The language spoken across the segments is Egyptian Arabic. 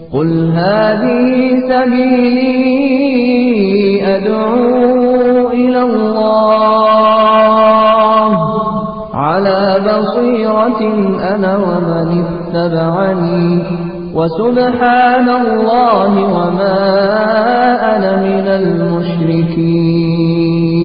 قل هذه سبيلي أدعو إلى الله على بصيرة أنا ومن اتبعني وسبحان الله وما أنا من المشركين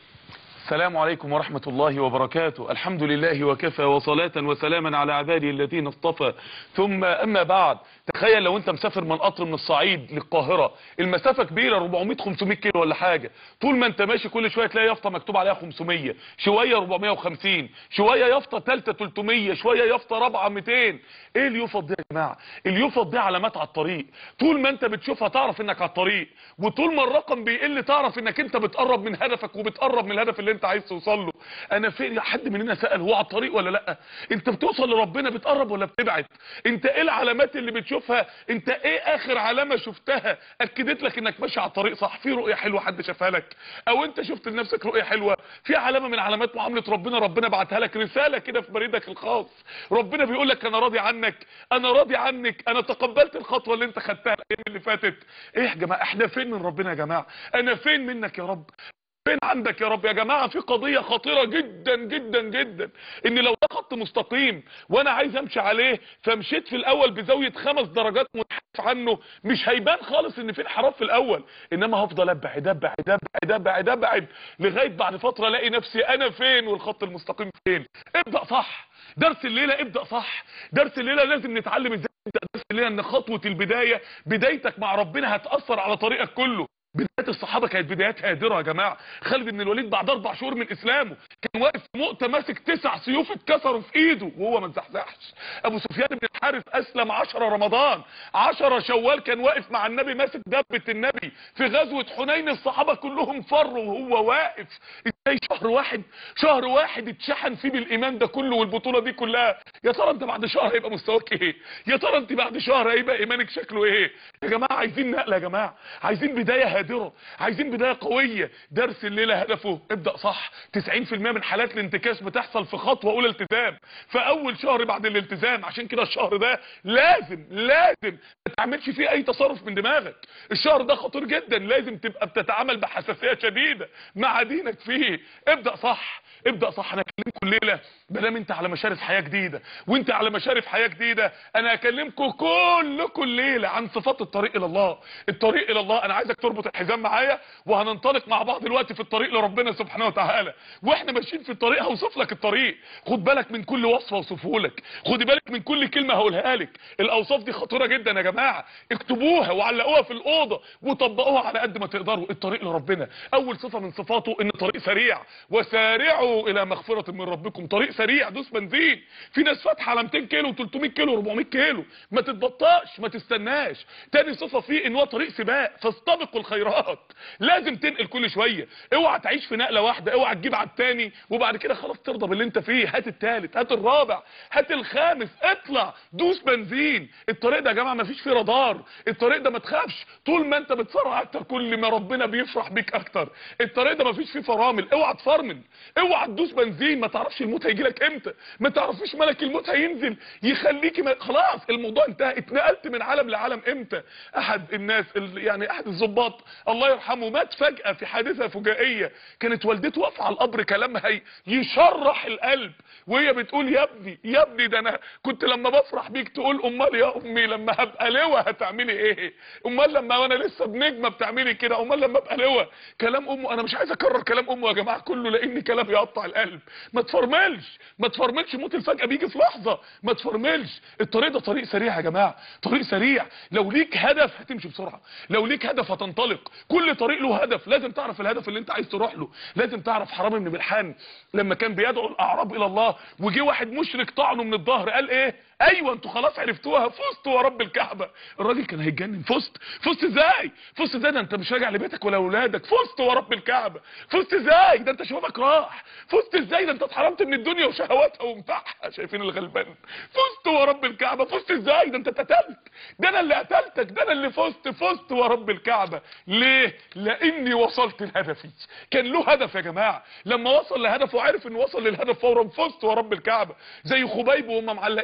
السلام عليكم ورحمة الله وبركاته الحمد لله وكفى وصلاة وسلاما على عباده الذين اصطفى ثم أما بعد تخيل لو انت مسافر من قطر من الصعيد للقاهرة المسافة كبيرة 400-500 كيلو ولا حاجة طول ما انت ماشي كل شوية تلاقي يافطة مكتوب عليها 500 شوية 450 شوية يافطة تالتة 300 شوية يافطة رابعة 200 ايه اليوفط دي يا جماعة اليوفط دي علامات على الطريق طول ما انت بتشوفها تعرف انك على الطريق وطول ما الرقم بيقل تعرف انك انت بتقرب من هدفك وبتقرب من الهدف اللي انت عايز توصل له انا فين حد مننا سأل هو على الطريق ولا لا انت بتوصل لربنا بتقرب ولا بتبعد انت ايه العلامات اللي بتشوفها انت ايه اخر علامة شفتها اكدت لك انك ماشي على الطريق صح في رؤية حلوة حد شافها لك او انت شفت لنفسك رؤية حلوة في علامة من علامات معاملة ربنا ربنا بعتها لك رسالة كده في بريدك الخاص ربنا بيقول لك انا راضي عنك انا راضي عنك انا تقبلت الخطوة اللي انت خدتها الايام اللي فاتت ايه يا جماعة احنا فين من ربنا يا جماعة انا فين منك يا رب فين عندك يا رب يا جماعة في قضية خطيرة جدا جدا جدا ان لو ده خط مستقيم وانا عايز امشي عليه فمشيت في الاول بزاوية خمس درجات منحرف عنه مش هيبان خالص ان في انحراف في الاول انما هفضل ابعد ابعد ابعد ابعد ابعد لغاية بعد فترة الاقي نفسي انا فين والخط المستقيم فين ابدأ صح درس الليلة ابدأ صح درس الليلة لازم نتعلم ازاي نبدأ درس الليلة ان خطوة البداية بدايتك مع ربنا هتأثر على طريقك كله بدايات الصحابة كانت بدايات هادرة يا جماعة خالد بن الوليد بعد اربع شهور من اسلامه كان واقف في مؤتة ماسك تسع سيوف اتكسروا في ايده وهو ما اتزحزحش ابو سفيان بن الحارث اسلم 10 رمضان 10 شوال كان واقف مع النبي ماسك دبة النبي في غزوة حنين الصحابة كلهم فروا وهو واقف ازاي شهر واحد شهر واحد اتشحن فيه بالايمان ده كله والبطولة دي كلها يا ترى انت بعد شهر هيبقى مستواك ايه يا ترى انت بعد شهر هيبقى ايمانك شكله ايه يا جماعة عايزين نقلة يا جماعة عايزين بداية هادرة عايزين بداية قوية درس الليلة هدفه ابدأ صح 90% من حالات الانتكاس بتحصل في خطوة اولى التزام في اول شهر بعد الالتزام عشان كده الشهر ده لازم لازم ما تعملش فيه اي تصرف من دماغك الشهر ده خطير جدا لازم تبقى بتتعامل بحساسية شديدة مع دينك فيه ابدأ صح ابدأ صح انا اكلمكم الليلة مادام انت على مشارف حياة جديدة وانت على مشارف حياة جديدة انا اكلمكم كلكم الليلة عن صفات الطريق الى الله الطريق الى الله انا عايزك تربط الحزام معايا وهننطلق مع بعض دلوقتي في الطريق لربنا سبحانه وتعالى واحنا ماشيين في الطريق هوصف لك الطريق خد بالك من كل وصفة اوصفه لك خد بالك من كل كلمة هقولها لك الاوصاف دي خطيرة جدا يا جماعة اكتبوها وعلقوها في الاوضة وطبقوها على قد ما تقدروا الطريق لربنا اول صفة من صفاته ان طريق سريع وسارعوا الى مغفرة من ربكم طريق سريع دوس بنزين في ناس فاتحه على 200 كيلو 300 كيلو 400 كيلو ما تتبطاش ما تستناش تاني صفه فيه ان هو طريق سباق فاستبقوا الخيرات لازم تنقل كل شويه اوعى تعيش في نقله واحده اوعى تجيب على التاني وبعد كده خلاص ترضى باللي انت فيه هات التالت هات الرابع هات الخامس اطلع دوس بنزين الطريق ده يا جماعه ما فيش فيه رادار الطريق ده ما تخافش طول ما انت بتسرع اكتر كل ما ربنا بيفرح بيك اكتر الطريق ده ما فيش فيه فرامل اوعى تفرمل اوعى تدوس بنزين ما تعرفش الموت هيجي لك امتى ما تعرفيش ملك الموت هينزل يخليكي ما... خلاص الموضوع انتهى اتنقلت من عالم لعالم امتى احد الناس ال... يعني احد الضباط الله يرحمه مات فجأة في حادثة فجائية كانت والدته واقفه على القبر كلامها ي... يشرح القلب وهي بتقول يا ابني يا ابني ده انا كنت لما بفرح بيك تقول امال يا امي لما هبقى لواء هتعملي ايه امال لما وانا لسه بنجمه بتعملي كده امال لما ابقى لواء كلام امه انا مش عايز اكرر كلام امه يا جماعه كله لان كلام يقطع القلب ما تفرملش ما تفرملش موت الفجأة بيجي في لحظة ما تفرملش الطريق ده طريق سريع يا جماعة طريق سريع لو ليك هدف هتمشي بسرعة لو ليك هدف هتنطلق كل طريق له هدف لازم تعرف الهدف اللي انت عايز تروح له لازم تعرف حرام بن ملحان لما كان بيدعو الاعراب الى الله وجي واحد مشرك طعنه من الظهر قال ايه ايوه انتوا خلاص عرفتوها فزتوا يا رب الكعبه الراجل كان هيتجنن فزت فزت ازاي فزت ازاي ده انت مش راجع لبيتك ولا اولادك فزت يا رب الكعبه فزت ازاي ده انت شبابك راح فزت ازاي ده انت اتحرمت من الدنيا وشهواتها ومتاعها شايفين الغلبان فزت يا رب الكعبه فزت ازاي ده انت اتقتلت ده انا اللي قتلتك ده انا اللي فزت فزت يا رب الكعبه ليه لاني وصلت لهدفي كان له هدف يا جماعه لما وصل لهدفه عرف انه وصل للهدف فورا فزت يا رب الكعبه زي خبيب وهم معلقينه في التل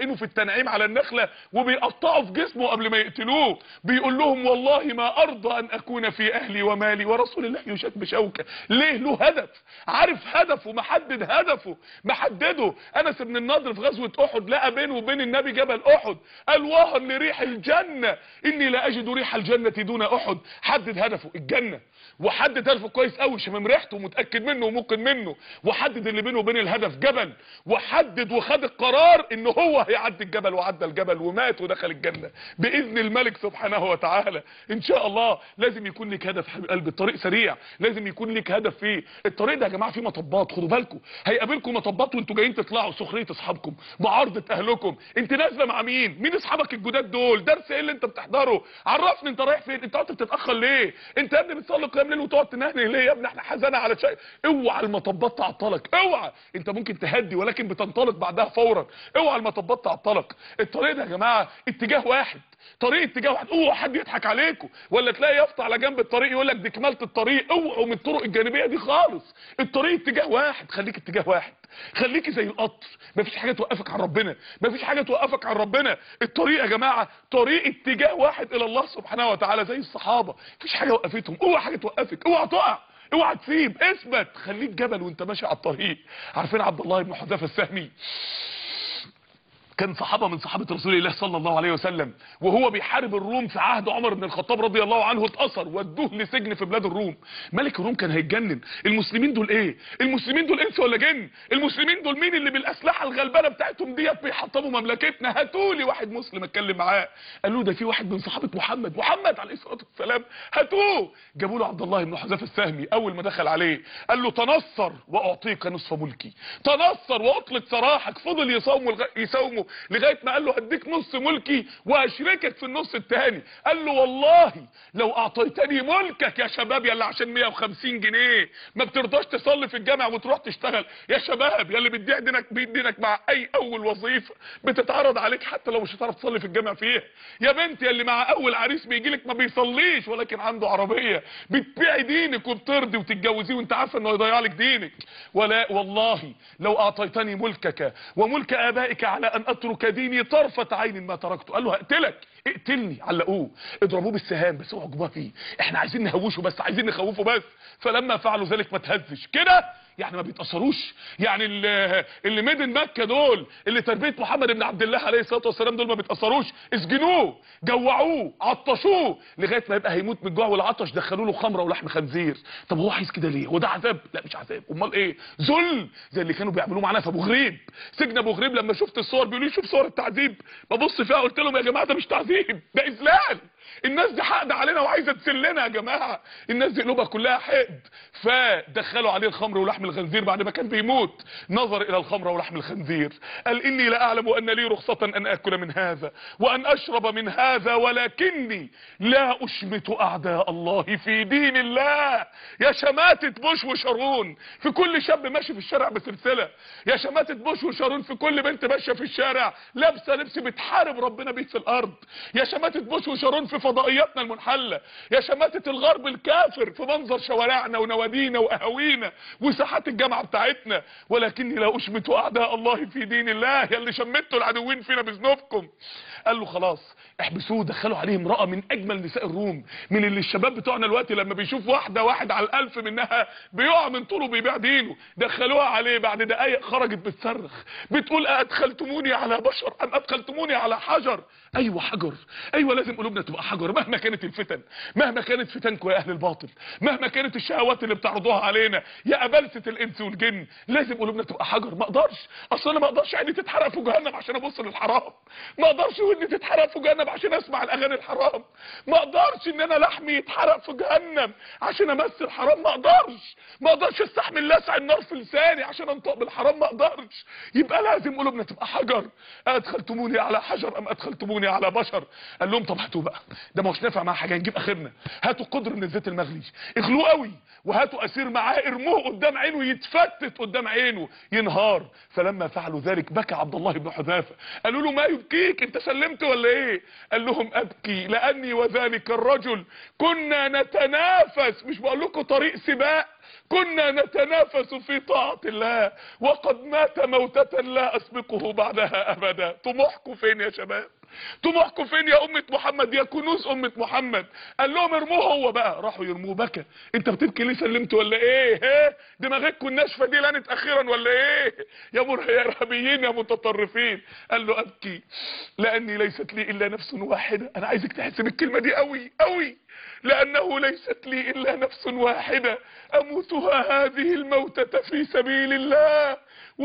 التنعيم على النخله وبيقطعوا في جسمه قبل ما يقتلوه بيقول لهم والله ما ارضى ان اكون في اهلي ومالي ورسول الله يشك بشوكه ليه له هدف عارف هدفه محدد هدفه محدده انس بن النضر في غزوه احد لقى بينه وبين النبي جبل احد قال وهن لريح الجنه اني لا اجد ريح الجنه دون احد حدد هدفه الجنه وحدد هدفه كويس قوي شمم ريحته ومتاكد منه وممكن منه وحدد اللي بينه وبين الهدف جبل وحدد وخد القرار ان هو هيعدي الجبل وعدى الجبل ومات ودخل الجنه باذن الملك سبحانه وتعالى ان شاء الله لازم يكون لك هدف حبيب قلبي الطريق سريع لازم يكون لك هدف فيه الطريق ده يا جماعه فيه مطبات خدوا بالكم هيقابلكم مطبات وانتوا جايين تطلعوا سخريه اصحابكم معارضه اهلكم انت نازله مع مين مين اصحابك الجداد دول درس ايه اللي انت بتحضره عرفني انت رايح فين انت قعدت بتتاخر ليه انت يا ابني بتصلي قيام ليل وتقعد تنهني ليه يا ابني احنا حزانه على شيء اوعى المطبات تعطلك اوعى انت ممكن تهدي ولكن بتنطلق بعدها فورا اوعى المطبات تعطلك الطريق ده يا جماعه اتجاه واحد طريق اتجاه واحد اوعى حد يضحك عليكم ولا تلاقي يافطه على جنب الطريق يقول لك دي كماله الطريق اوعوا من الطرق الجانبيه دي خالص الطريق اتجاه واحد خليك اتجاه واحد خليكي زي القطر مفيش حاجه توقفك عن ربنا مفيش حاجه توقفك عن ربنا الطريق يا جماعه طريق اتجاه واحد الى الله سبحانه وتعالى زي الصحابه مفيش حاجه وقفتهم اوعى حاجه توقفك اوعى تقع اوعى تسيب اثبت خليك جبل وانت ماشي على الطريق عارفين عبد الله بن حذافه السهمي كان صحابه من صحابه رسول الله صلى الله عليه وسلم وهو بيحارب الروم في عهد عمر بن الخطاب رضي الله عنه اتأثر ودوه لسجن في بلاد الروم ملك الروم كان هيتجنن المسلمين دول ايه المسلمين دول انس ولا جن المسلمين دول مين اللي بالاسلحه الغلبانه بتاعتهم ديت بيحطموا مملكتنا هاتوا لي واحد مسلم اتكلم معاه قالوا له ده في واحد من صحابه محمد محمد عليه الصلاه والسلام هاتوه جابوا له عبد الله بن حذافه السهمي اول ما دخل عليه قال له تنصر واعطيك نصف ملكي تنصر واطلق سراحك فضل يصوم والغ... يساومه لغايه ما قال له هديك نص ملكي واشركك في النص الثاني قال له والله لو اعطيتني ملكك يا شباب يلا عشان 150 جنيه ما بترضاش تصلي في الجامع وتروح تشتغل يا شباب يا اللي بتبيع دينك بيدينك مع اي اول وظيفه بتتعرض عليك حتى لو مش هتعرف تصلي في الجامع فيها يا بنت يا اللي مع اول عريس بيجي لك ما بيصليش ولكن عنده عربيه بتبيعي دينك وبترضي وتتجوزيه وانت عارفه انه هيضيع لك دينك ولا والله لو اعطيتني ملكك وملك ابائك على ان اترك ديني طرفه عين ما تركته قال له هقتلك اقتلني علقوه اضربوه بالسهام بس اوعوا جواه فيه احنا عايزين نهوشه بس عايزين نخوفه بس فلما فعلوا ذلك ما تهزش كده يعني ما بيتاثروش يعني اللي, اللي مدن مكه دول اللي تربيه محمد بن عبد الله عليه الصلاه والسلام دول ما بيتاثروش اسجنوه جوعوه عطشوه لغايه ما يبقى هيموت من الجوع والعطش دخلوا له خمره ولحم خنزير طب هو عايز كده ليه هو ده عذاب لا مش عذاب امال ايه ذل زي اللي كانوا بيعملوه معانا في ابو غريب سجن ابو غريب لما شفت الصور بيقولوا لي شوف صور التعذيب ببص فيها قلت لهم يا جماعه ده مش تعذيب ده اذلال الناس دي حقد علينا وعايزه تسلنا يا جماعه الناس دي قلوبها كلها حقد فدخلوا عليه الخمر ولحم الخنزير بعد ما كان بيموت نظر الى الخمر ولحم الخنزير قال اني لا اعلم ان لي رخصه ان اكل من هذا وان اشرب من هذا ولكني لا اشمت اعداء الله في دين الله يا شماتة بوش وشارون في كل شاب ماشي في الشارع بسلسله يا شماتة بوش وشارون في كل بنت ماشيه في الشارع لابسه لبس بتحارب ربنا بيه في الارض يا شماتة بوش وشارون في فضائياتنا المنحله يا شماتة الغرب الكافر في منظر شوارعنا ونوادينا واهاوينا وساحات الجامعه بتاعتنا ولكني لا اشمت اعداء الله في دين الله يا اللي شمتوا العدوين فينا بذنوبكم قال له خلاص احبسوه دخلوا عليه امراه من اجمل نساء الروم من اللي الشباب بتوعنا دلوقتي لما بيشوف واحده واحد على الالف منها بيقع من طوله بيبيع دينه دخلوها عليه بعد دقايق خرجت بتصرخ بتقول ادخلتموني على بشر ام ادخلتموني على حجر ايوه حجر ايوه لازم قلوبنا تبقى حجر مهما كانت الفتن مهما كانت فتنكم يا اهل الباطل مهما كانت الشهوات اللي بتعرضوها علينا يا ابلسه الانس والجن لازم قلوبنا تبقى حجر ما اقدرش اصل انا ما اقدرش عيني تتحرق في جهنم عشان ابص للحرام ما اقدرش ودني تتحرق في جهنم عشان اسمع الاغاني الحرام ما اقدرش ان انا لحمي يتحرق في جهنم عشان امثل حرام ما اقدرش ما اقدرش استحمل لسع النار في لساني عشان انطق بالحرام ما اقدرش يبقى لازم قلوبنا تبقى حجر ادخلتموني على حجر ام ادخلتموني تحملوني على بشر قال لهم طب هاتوا بقى ده ما هوش نافع مع حاجه نجيب اخرنا هاتوا قدر من الزيت المغلي اغلوه قوي وهاتوا اسير معاه ارموه قدام عينه يتفتت قدام عينه ينهار فلما فعلوا ذلك بكى عبد الله بن حذافه قالوا له ما يبكيك انت سلمت ولا ايه قال لهم ابكي لاني وذلك الرجل كنا نتنافس مش بقول لكم طريق سباق كنا نتنافس في طاعة الله وقد مات موتة لا أسبقه بعدها أبدا طموحكم فين يا شباب طموحكم فين يا أمة محمد يا كنوز أمة محمد قال لهم ارموه هو بقى راحوا يرموه بكى انت بتبكي ليه سلمت ولا ايه ها دماغكم الناشفه دي لانت اخيرا ولا ايه يا مر يا ارهابيين يا متطرفين قال له ابكي لاني ليست لي الا نفس واحده انا عايزك تحسب الكلمه دي قوي قوي لأنه ليست لي إلا نفس واحدة أموتها هذه الموتة في سبيل الله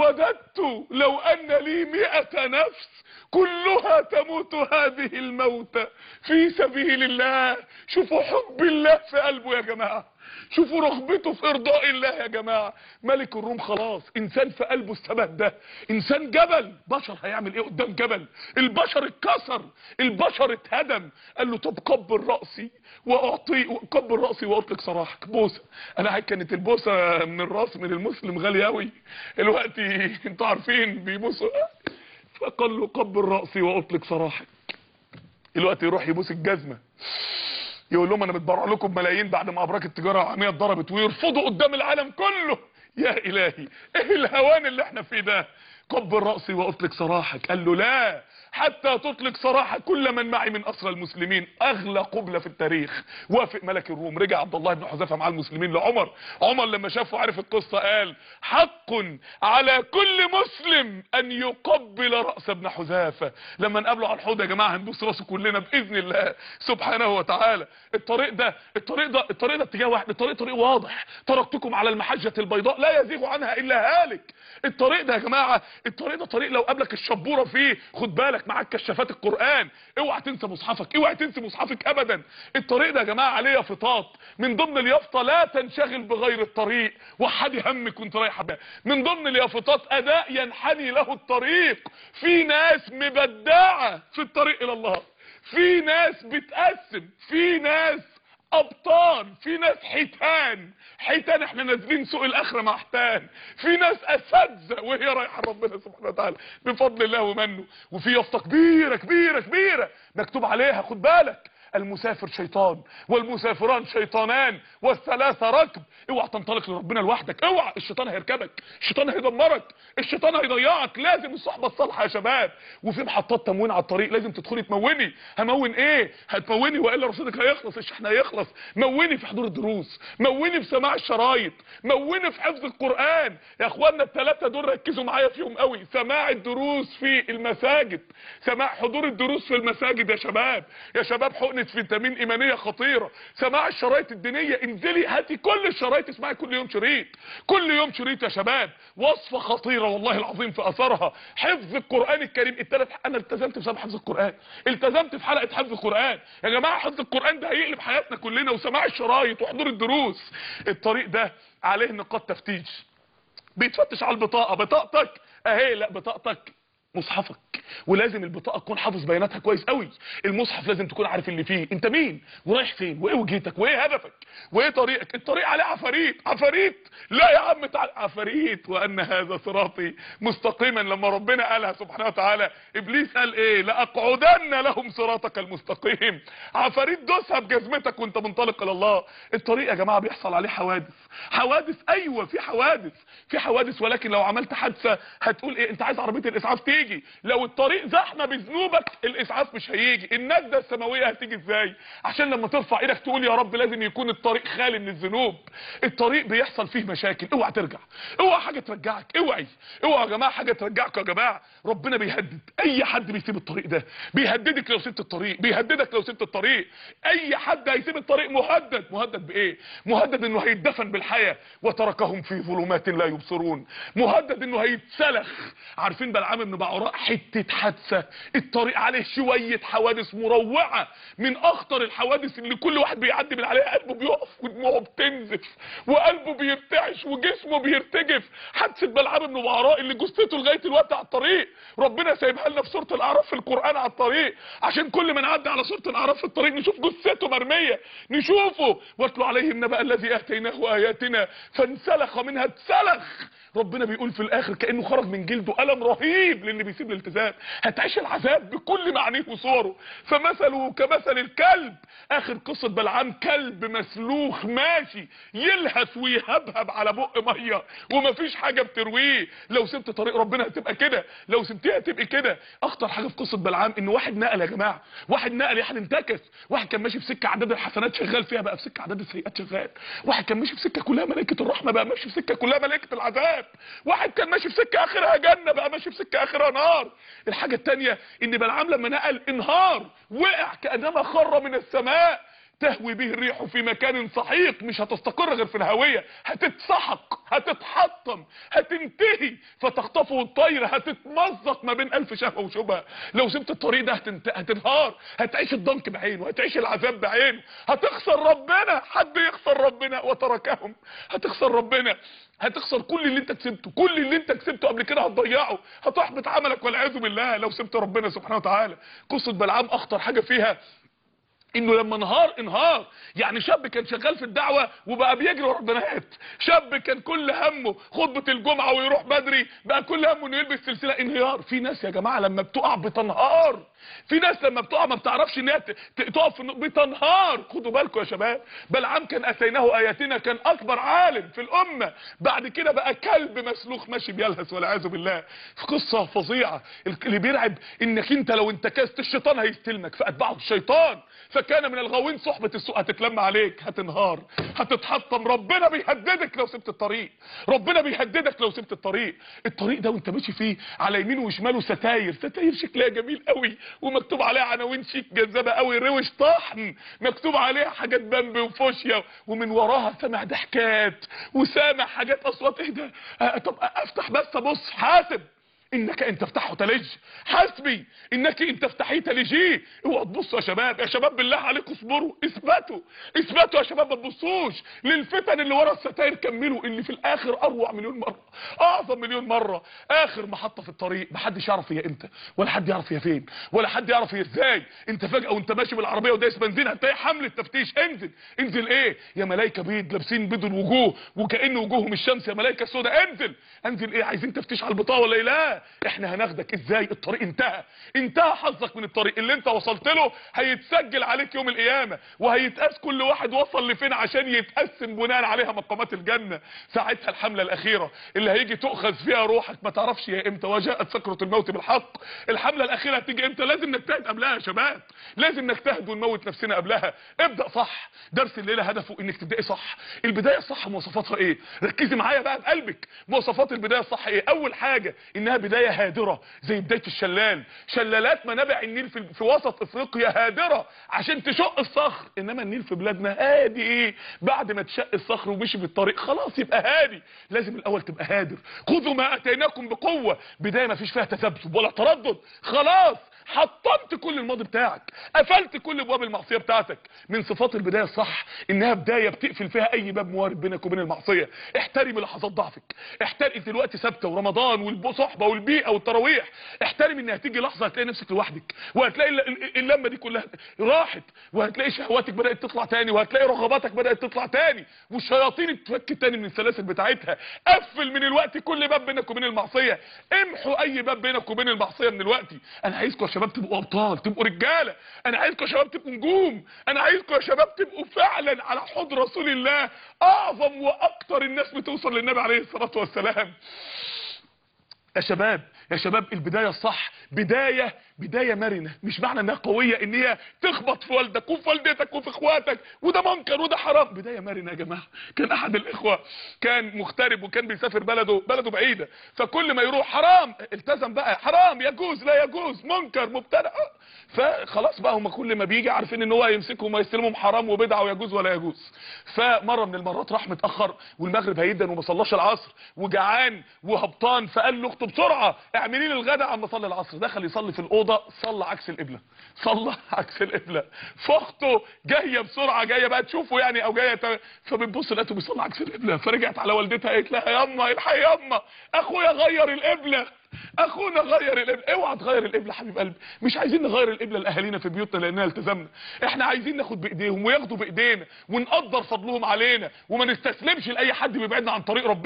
وددت لو أن لي مئة نفس كلها تموت هذه الموتة في سبيل الله شوفوا حب الله في قلبه يا جماعة شوفوا رغبته في ارضاء الله يا جماعة ملك الروم خلاص انسان في قلبه الثبات ده انسان جبل بشر هيعمل ايه قدام جبل البشر اتكسر البشر اتهدم قال له طب قبل رأسي واعطي قبل رأسي واطلق سراحك بوسة انا كانت البوسة من الراس من المسلم غالية قوي الوقت انتوا عارفين بيبوسوا فقال له قبل رأسي واطلق سراحك الوقت يروح يبوس الجزمة يقول لهم انا بتبرع لكم بملايين بعد ما ابراج التجاره العالميه اتضربت ويرفضوا قدام العالم كله يا الهي ايه الهوان اللي احنا فيه ده قبل راسي واطلق سراحك قال له لا حتى تطلق سراح كل من معي من اسرى المسلمين اغلى قبلة في التاريخ وافق ملك الروم رجع عبد الله بن حذافه مع المسلمين لعمر عمر لما شافه عرف القصه قال حق على كل مسلم ان يقبل راس ابن حذافه لما نقابله على الحوض يا جماعه هنبوس راسه كلنا باذن الله سبحانه وتعالى الطريق ده الطريق ده الطريق ده اتجاه واحد الطريق طريق واضح تركتكم على المحجه البيضاء لا يزيغ عنها الا هالك الطريق ده يا جماعه الطريق ده طريق لو قابلك الشبوره فيه خد بالك معاك كشافات القران اوعى تنسى مصحفك اوعى تنسى مصحفك ابدا الطريق ده يا جماعه عليه يافطات من ضمن اليافطه لا تنشغل بغير الطريق وحدي همك وانت رايح بها من ضمن اليافطات اداء ينحني له الطريق في ناس مبدعه في الطريق الى الله في ناس بتقسم في ناس ابطال في ناس حيتان حيتان احنا نازلين سوق الاخره مع حيتان في ناس اساتذه وهي رايحه ربنا سبحانه وتعالى بفضل الله ومنه وفي يافطه كبيره كبيره كبيره مكتوب عليها خد بالك المسافر شيطان والمسافران شيطانان والثلاثة ركب اوعى تنطلق لربنا لوحدك اوعى الشيطان هيركبك الشيطان هيدمرك الشيطان هيضيعك لازم الصحبة الصالحة يا شباب وفي محطات تموين على الطريق لازم تدخلي تموني همون ايه هتموني والا رصيدك هيخلص الشحن هيخلص موني في حضور الدروس موني في سماع الشرايط موني في حفظ القرآن يا اخوانا الثلاثة دول ركزوا معايا فيهم قوي سماع الدروس في المساجد سماع حضور الدروس في المساجد يا شباب يا شباب حقنة فيتامين ايمانيه خطيره سماع الشرايط الدينيه انزلي هاتي كل الشرايط اسمعي كل يوم شريط كل يوم شريط يا شباب وصفه خطيره والله العظيم في اثرها حفظ القران الكريم الثلاث انا التزمت بسبب حفظ القران التزمت في حلقه حفظ القران يا جماعه حفظ القران ده هيقلب حياتنا كلنا وسماع الشرايط وحضور الدروس الطريق ده عليه نقاط تفتيش بيتفتش على البطاقه بطاقتك اهي لا بطاقتك مصحفك ولازم البطاقه تكون حافظ بياناتها كويس قوي المصحف لازم تكون عارف اللي فيه انت مين ورايح فين وايه وجهتك وايه هدفك وايه طريقك الطريق عليه عفاريت عفاريت لا يا عم تعال عفاريت وان هذا صراطي مستقيما لما ربنا قالها سبحانه وتعالى ابليس قال ايه لاقعدن لهم صراطك المستقيم عفاريت دوسها بجزمتك وانت منطلق الى الله الطريق يا جماعه بيحصل عليه حوادث حوادث ايوه في حوادث في حوادث ولكن لو عملت حادثه هتقول ايه انت عايز عربيه الاسعاف تيجي لو الطريق زحمه بذنوبك الاسعاف مش هيجي النجده السماويه هتيجي ازاي عشان لما ترفع ايدك تقول يا رب لازم يكون الطريق خالي من الذنوب الطريق بيحصل فيه مشاكل اوعى ترجع اوعى حاجه ترجعك اوعي اوعى يا جماعه حاجه ترجعك يا جماعه ربنا بيهدد اي حد بيسيب الطريق ده بيهددك لو سبت الطريق بيهددك لو سبت الطريق اي حد هيسيب الطريق مهدد مهدد بايه مهدد انه هيتدفن بالحياه وتركهم في ظلمات لا يبصرون مهدد انه هيتسلخ عارفين بلعام بن المعراء حتة حادثة الطريق عليه شوية حوادث مروعة من اخطر الحوادث اللي كل واحد بيعدي من عليها قلبه بيقف ودموعه بتنزف وقلبه بيرتعش وجسمه بيرتجف حادثة بلعام بن معراء اللي جثته لغاية الوقت على الطريق ربنا سايبها لنا في سورة الاعراف في القرآن على الطريق عشان كل ما نعدي على سورة الاعراف في الطريق نشوف جثته مرمية نشوفه واتلو عليهم نبأ الذي اتيناه اياتنا فانسلخ منها اتسلخ ربنا بيقول في الاخر كانه خرج من جلده الم رهيب للي بيسيب الالتزام هتعيش العذاب بكل معانيه وصوره فمثله كمثل الكلب اخر قصه بلعام كلب مسلوخ ماشي يلهث ويهبهب على بق ميه ومفيش حاجه بترويه لو سبت طريق ربنا هتبقى كده لو سبتيها هتبقى كده اخطر حاجه في قصه بلعام ان واحد نقل يا جماعه واحد نقل يعني انتكس واحد كان ماشي في سكه عدد الحسنات شغال فيها بقى في سكه عدد السيئات شغال واحد كان ماشي في سكه كلها ملائكه الرحمه بقى ماشي في سكه كلها ملائكه العذاب واحد كان ماشي في سكه اخرها جنه بقى ماشي في سكه اخرها نار الحاجه الثانيه ان بلعام لما نقل انهار وقع كانما خر من السماء تهوي به الريح في مكان سحيق مش هتستقر غير في الهوية هتتسحق هتتحطم هتنتهي فتخطفه الطير هتتمزق ما بين الف شهوة وشبهة لو سبت الطريق ده هتنت... هتنهار هتعيش الضنك بعينه هتعيش العذاب بعينه هتخسر ربنا حد يخسر ربنا وتركهم هتخسر ربنا هتخسر كل اللي انت كسبته كل اللي انت كسبته قبل كده هتضيعه هتحبط عملك والعياذ بالله لو سبت ربنا سبحانه وتعالى قصة بلعام اخطر حاجة فيها انه لما انهار انهار يعني شاب كان شغال في الدعوة وبقى بيجري ورا البنات شاب كان كل همه خطبة الجمعة ويروح بدري بقى كل همه انه يلبس سلسلة انهيار في ناس يا جماعة لما بتقع بتنهار في ناس لما بتقع ما بتعرفش ان هي تقف في بتنهار خدوا بالكم يا شباب بلعام كان اتيناه اياتنا كان اكبر عالم في الامه بعد كده بقى كلب مسلوخ ماشي بيلهث والعياذ بالله في قصه فظيعه اللي بيرعب انك انت لو انتكست الشيطان هيستلمك فاتبعه الشيطان فكان من الغاوين صحبه السوء هتتلم عليك هتنهار هتتحطم ربنا بيهددك لو سبت الطريق ربنا بيهددك لو سبت الطريق الطريق ده وانت ماشي فيه على يمينه وشماله ستاير ستاير شكلها جميل قوي ومكتوب عليها عناوين شيك جذابه قوي روش طحن مكتوب عليها حاجات بامبي وفوشيا ومن وراها سامع ضحكات وسامع حاجات اصوات ايه ده آه طب افتح بس ابص حاسب انك ان تفتحه تلج حسبي انك ان تفتحيه تلجيه اوعوا تبصوا يا شباب يا شباب بالله عليكم اصبروا اثبتوا اثبتوا يا شباب ما تبصوش للفتن اللي ورا الستاير كملوا اللي في الاخر اروع مليون مره اعظم مليون مره اخر محطه في الطريق محدش يعرف هي امتى ولا حد يعرف هي فين ولا حد يعرف هي ازاي انت فجاه وانت ماشي بالعربيه ودايس بنزين هتلاقي حمله تفتيش انزل انزل ايه يا ملايكه بيض لابسين بيض الوجوه وكأن وجوههم الشمس يا ملايكه سوداء انزل انزل ايه عايزين تفتيش على البطاقه ولا لا احنا هناخدك ازاي الطريق انتهى انتهى حظك من الطريق اللي انت وصلت له هيتسجل عليك يوم القيامه وهيتقاس كل واحد وصل لفين عشان يتقسم بناء عليها مقامات الجنه ساعتها الحمله الاخيره اللي هيجي تؤخذ فيها روحك ما تعرفش هي امتى وجاءت سكره الموت بالحق الحمله الاخيره هتيجي امتى لازم نجتهد قبلها يا شباب لازم نجتهد ونموت نفسنا قبلها ابدا صح درس الليله هدفه انك تبداي صح البدايه الصح مواصفاتها ايه ركزي معايا بقى بقلبك مواصفات البدايه الصح ايه اول حاجه انها بدايه هادره زي بدايه الشلال شلالات منابع النيل في, في وسط افريقيا هادره عشان تشق الصخر انما النيل في بلادنا هادي ايه بعد ما تشق الصخر ومشي في الطريق خلاص يبقى هادي لازم الاول تبقى هادر خذوا ما اتيناكم بقوه بدايه ما فيش فيها تذبذب ولا تردد خلاص حطمت كل الماضي بتاعك قفلت كل ابواب المعصيه بتاعتك من صفات البدايه الصح انها بدايه بتقفل فيها اي باب موارد بينك وبين المعصيه احترمي لحظات ضعفك احترمي دلوقتي ثابته ورمضان والصحبه والبيئه والتراويح احترمي ان هتيجي لحظه هتلاقي نفسك لوحدك وهتلاقي اللمه دي كلها راحت وهتلاقي شهواتك بدات تطلع تاني وهتلاقي رغباتك بدات تطلع تاني والشياطين تفك تاني من السلاسل بتاعتها قفل من الوقت كل باب بينك وبين المعصيه امحوا اي باب بينك وبين المعصيه من الوقت انا عايزكم يا شباب تبقوا ابطال تبقوا رجاله انا عايزكم يا شباب تبقوا نجوم انا عايزكم يا شباب تبقوا فعلا على حوض رسول الله اعظم واكتر الناس بتوصل للنبي عليه الصلاه والسلام يا شباب يا شباب البدايه الصح بدايه بدايه مرنه مش معنى انها قويه ان هي تخبط في والدك وفي والدتك وفي اخواتك وده منكر وده حرام بدايه مرنه يا جماعه كان احد الاخوه كان مغترب وكان بيسافر بلده بلده بعيده فكل ما يروح حرام التزم بقى حرام يجوز لا يجوز منكر مبتدع فخلاص بقى هم كل ما بيجي عارفين ان هو هيمسكهم ويستلمهم حرام وبدعه ويجوز ولا يجوز فمره من المرات راح متاخر والمغرب هيدن وما صلاش العصر وجعان وهبطان فقال له اخته بسرعه اعملي لي الغدا عم صلي العصر دخل يصلي في الاوضه صلى عكس القبله صلى عكس القبله فاخته جايه بسرعه جايه بقى تشوفه يعني او جايه ت... فبتبص لقيته بيصلي عكس القبله فرجعت على والدتها قالت لها ياما الحقي ياما اخويا غير القبله اخونا غير القبله اوعى تغير القبله حبيب قلبي مش عايزين نغير القبله لاهالينا في بيوتنا لانها التزمنا احنا عايزين ناخد بايديهم وياخدوا بايدينا ونقدر فضلهم علينا وما نستسلمش لاي حد بيبعدنا عن طريق ربنا